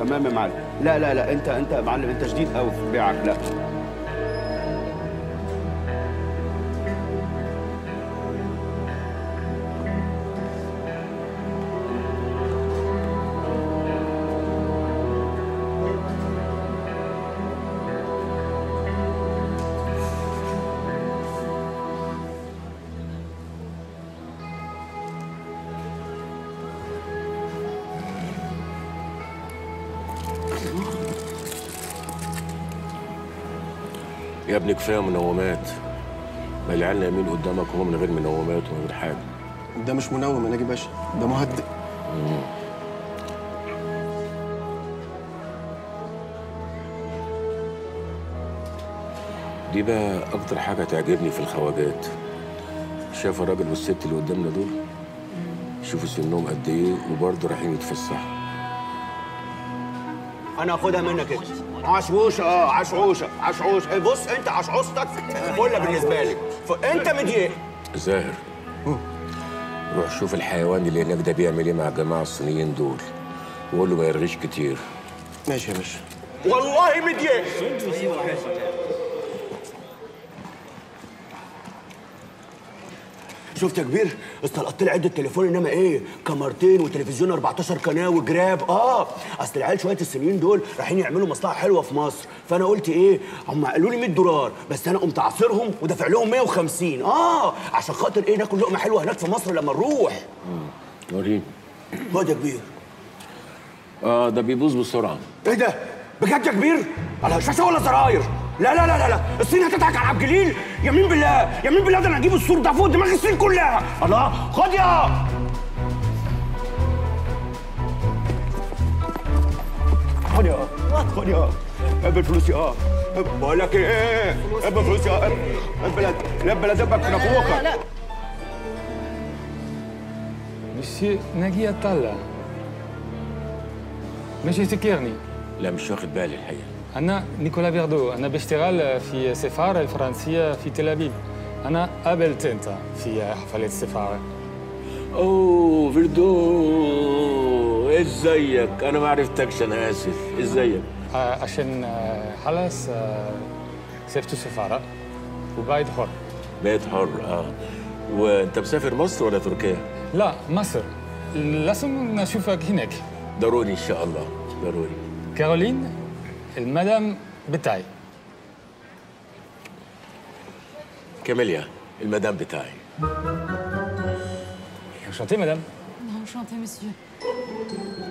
تمام يا معلم لا لا لا انت انت يا معلم انت شديد قوي في بيعك لا يا ابني كفايه منومات ما العيال نايمين قدامك وهو من غير منومات ومن غير حاجه ده مش منوم يا ناجي باشا ده مهدئ دي بقى اكتر حاجه تعجبني في الخواجات شايف الراجل والست اللي قدامنا دول شوفوا سنهم قد ايه وبرضه رايحين يتفسحوا انا هاخدها منك انت عشوشه اه عشوشه عشوشه بص انت عشعوشتك فله بالنسبه لي فانت مضايق زاهر روح شوف الحيوان اللي هناك ده بيعمل ايه مع الجماعه الصينيين دول وقول له ما يرغيش كتير ماشي يا باشا والله مضايق شفت يا كبير استلقطت لي عده تليفون انما ايه كاميرتين وتلفزيون 14 قناه وجراب اه اصل العيال شويه السنين دول رايحين يعملوا مصلحه حلوه في مصر فانا قلت ايه هم قالوا لي 100 دولار بس انا قمت عاصرهم ودافع لهم 150 اه عشان خاطر ايه ناكل لقمه حلوه هناك في مصر لما نروح وريني خد يا كبير اه ده بيبوظ بسرعه ايه ده بجد يا كبير على شاشه ولا زراير لا لا لا لا لا الصين هتضحك على عبد الجليل يمين بالله يمين بالله ده انا هجيب السور ده فوق دماغ الصين كلها الله خد يا خد يا خد يا اب الفلوس يا بقول لك ايه اب الفلوس يا اب البلد البلد دبك في نافوخك مسيو ناجي أتالا مش يفتكرني لا مش واخد بالي الحقيقه أنا نيكولا بيردو أنا بشتغل في السفارة الفرنسية في تل أبيب أنا قابلت أنت في حفلة السفارة اوه فيردو ازيك انا ما عرفتكش انا اسف ازيك آه، عشان آه، خلاص آه، سبت السفارة وبقيت حر بقيت حر اه وانت مسافر مصر ولا تركيا لا مصر لازم نشوفك هناك ضروري ان شاء الله ضروري كارولين المدام بتاعي كاميليا المدام بتاعي انشانتي مدام Enchanté, monsieur.